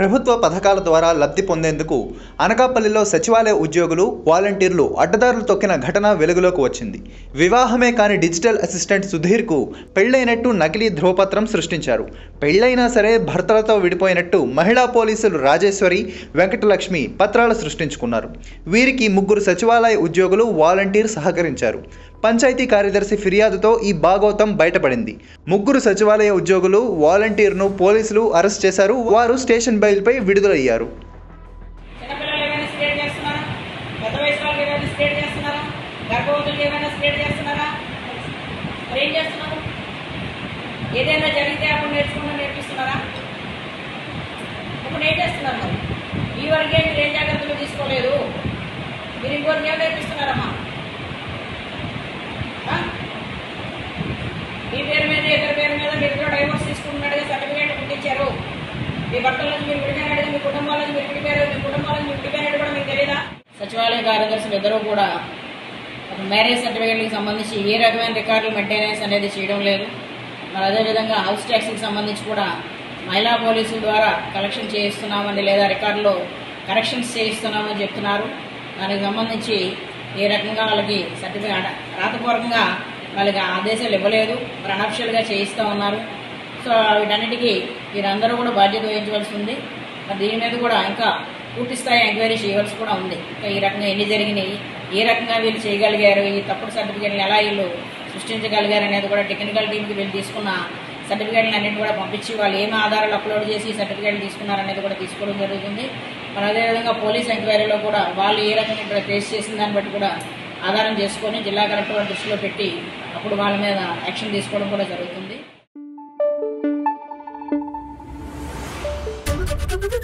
ప్రభుత్వ పథకాల ద్వారా లబ్ధి పొందేందుకు అనకాపల్లిలో సచివాలయ ఉద్యోగులు వాలంటీర్లు అడ్డదారులు తొక్కిన ఘటన వెలుగులోకి వచ్చింది వివాహమే కాని డిజిటల్ అసిస్టెంట్ సుధీర్కు పెళ్లైనట్టు నకిలీ ధ్రువపత్రం సృష్టించారు పెళ్లైనా సరే భర్తలతో విడిపోయినట్టు మహిళా పోలీసులు రాజేశ్వరి వెంకటలక్ష్మి పత్రాలు సృష్టించుకున్నారు వీరికి ముగ్గురు సచివాలయ ఉద్యోగులు వాలంటీర్ సహకరించారు పంచాయతీ కార్యదర్శి ఫిర్యాదుతో ఈ భాగోతం బయటపడింది ముగ్గురు సచివాలయ ఉద్యోగులు వాలంటీర్ను పోలీసులు అరెస్ట్ చేశారు వారు స్టేషన్ బయలుపై విడుదలయ్యారు చిన్నపిల్లలు ఏమైనా స్ప్రేడ్ చేస్తున్నారా పెద్ద వయసు వాళ్ళకి ఏమైనా స్ప్రేడ్ చేస్తున్నారా గర్భవతులకు ఏమైనా స్ప్రేడ్ చేస్తున్నారా మరి ఏం చేస్తున్నారు ఏదైనా జరిగితే అప్పుడు నేర్చుకుంటూ నేర్పిస్తున్నారా ఇప్పుడు ఏం చేస్తున్నారు మరి ఈ వరకే మీరు ఏం జాగ్రత్తలు తీసుకోలేదు మీరు ఇంకోరికి ఏం నేర్పిస్తున్నారమ్మా ఆ? మీ పేరు మీద ఇద్దరి పేరు మీద మీరు కూడా డైవర్స్ తీసుకుంటున్నట్టుగా సర్టిఫికేట్ పుట్టించారు మీ భర్తల నుంచి మీరు విడిపోయినట్టుగా మీ కుటుంబాల నుంచి మీరు విడిపోయారు మీ కుటుంబాల నుంచి మీరు విడిపోయినట్టు కూడా మీకు తెలియదా సచివాలయ కార్యదర్శులు ఇద్దరు కూడా ఒక మ్యారేజ్ సర్టిఫికేట్కి సంబంధించి ఏ రకమైన రికార్డులు మెయింటెనెన్స్ అనేది చేయడం లేదు మరి అదేవిధంగా హౌస్ ట్యాక్స్కి సంబంధించి కూడా మహిళా పోలీసుల ద్వారా కలెక్షన్ చేయిస్తున్నామని లేదా రికార్డులో కరెక్షన్స్ చేయిస్తున్నామని చెప్తున్నారు దానికి సంబంధించి ఏ రకంగా వాళ్ళకి సర్టిఫికేట్ రాతపూర్వకంగా వాళ్ళకి ఆదేశాలు ఇవ్వలేదు మరి అనఫిషియల్గా చేయిస్తూ ఉన్నారు సో వీటన్నిటికీ వీరందరూ కూడా బాధ్యత వహించవలసి ఉంది మరి దీని మీద కూడా ఇంకా పూర్తి స్థాయి ఎంక్వైరీ చేయవలసి కూడా ఉంది ఇంకా ఈ రకంగా ఎన్ని జరిగినాయి ఏ రకంగా వీళ్ళు చేయగలిగారు ఈ తప్పుడు సర్టిఫికేట్లు ఎలా వీళ్ళు సృష్టించగలిగారు అనేది కూడా టెక్నికల్ టీంకి వీళ్ళు తీసుకున్న సర్టిఫికేట్లు అన్నింటి కూడా పంపించి వాళ్ళు ఏమి ఆధారాలు అప్లోడ్ చేసి ఈ సర్టిఫికేట్లు తీసుకున్నారనేది కూడా తీసుకోవడం జరుగుతుంది మరి అదేవిధంగా పోలీస్ ఎంక్వైరీలో కూడా వాళ్ళు ఏ రకంగా ఇక్కడ ఫేస్ చేసిన దాన్ని బట్టి కూడా ఆధారం చేసుకొని జిల్లా కలెక్టర్ వారి దృష్టిలో పెట్టి అప్పుడు వాళ్ళ మీద యాక్షన్ తీసుకోవడం కూడా జరుగుతుంది